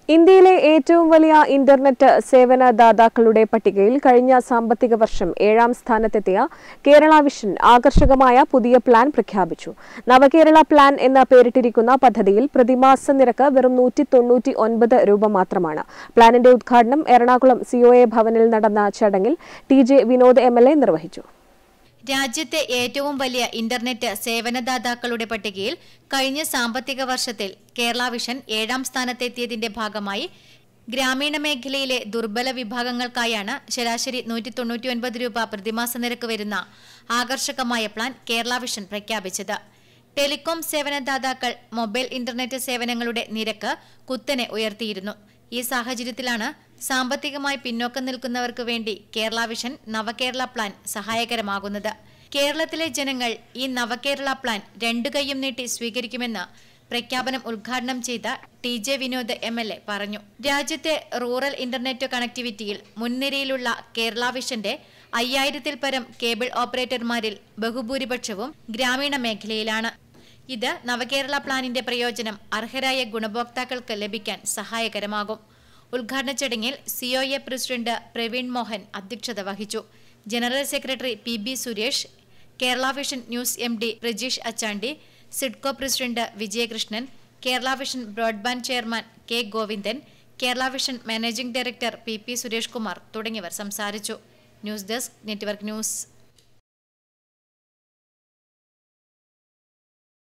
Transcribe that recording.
ഇന്ത്യയിലെ ഏറ്റവും വലിയ ഇന്റർനെറ്റ് സേവന ദാതാക്കളുടെ പട്ടികയിൽ കഴിഞ്ഞ സാമ്പത്തിക വർഷം ഏഴാം സ്ഥാനത്തെത്തിയ കേരള വിഷൻ ആകർഷകമായ പുതിയ പ്ലാൻ പ്രഖ്യാപിച്ചു നവകേരള പ്ലാൻ എന്ന് പേരിട്ടിരിക്കുന്ന പദ്ധതിയിൽ പ്രതിമാസ നിരക്ക് വെറും നൂറ്റി തൊണ്ണൂറ്റി ഒൻപത് രൂപ മാത്രമാണ് പ്ലാനിന്റെ ഉദ്ഘാടനം എറണാകുളം സിഒഎ ഭവനിൽ നടന്ന ചടങ്ങിൽ T J Vinod M L A നിർവഹിച്ചു രാജ്യത്തെ ഏറ്റവും വലിയ ഇന്റർനെറ്റ് സേവനദാതാക്കളുടെ പട്ടികയിൽ കഴിഞ്ഞ സാമ്പത്തിക വർഷത്തിൽ കേരള വിഷൻ ഏഴാം സ്ഥാനത്തെത്തിയതിന്റെ ഭാഗമായി ഗ്രാമീണ മേഖലയിലെ ദുർബല വിഭാഗങ്ങൾക്കായാണ് ശരാശരി നൂറ്റി തൊണ്ണൂറ്റിയൊൻപത് രൂപ പ്രതിമാസ നിരക്ക് വരുന്ന ആകർഷകമായ പ്ലാൻ കേരള വിഷൻ പ്രഖ്യാപിച്ചത് ടെലികോം സേവനദാതാക്കൾ മൊബൈൽ ഇന്റർനെറ്റ് സേവനങ്ങളുടെ നിരക്ക് കുത്തനെ ഉയർത്തിയിരുന്നു ഈ സാഹചര്യത്തിലാണ് സാമ്പത്തികമായി പിന്നോക്കം നിൽക്കുന്നവർക്ക് വേണ്ടി കേരള വിഷൻ നവകേരള പ്ലാൻ സഹായകരമാകുന്നത് കേരളത്തിലെ ജനങ്ങൾ ഈ നവകേരള പ്ലാൻ രണ്ടു കൈയും നീട്ടി സ്വീകരിക്കുമെന്ന് പ്രഖ്യാപനം ഉദ്ഘാടനം ചെയ്ത T J Vinod M L A പറഞ്ഞു രാജ്യത്തെ റൂറൽ ഇന്റർനെറ്റ് കണക്ടിവിറ്റിയിൽ മുൻനിരയിലുള്ള കേരള വിഷന്റെ അയ്യായിരത്തിൽ പരം കേബിൾ ഓപ്പറേറ്റർമാരിൽ ബഹുഭൂരിപക്ഷവും ഗ്രാമീണ മേഖലയിലാണ് ഇത് നവകേരള പ്ലാനിന്റെ പ്രയോജനം അർഹരായ ഗുണഭോക്താക്കൾക്ക് ലഭിക്കാൻ സഹായകരമാകും ഉദ്ഘാടന ചടങ്ങിൽ സിഒഎ പ്രസിഡന്റ് പ്രവീൺ മോഹൻ അധ്യക്ഷത വഹിച്ചു general secretary P B Suresh Kerala Vision News M D Prajeesh Achandi SIDCO president Vijayakrishnan Kerala Vision broadband chairman K Govindan Kerala Vision managing director P P Suresh Kumar തുടങ്ങിയവർ സംസാരിച്ചു ന്യൂസ് ഡെസ്ക് നെറ്റ്വർക്ക് ന്യൂസ്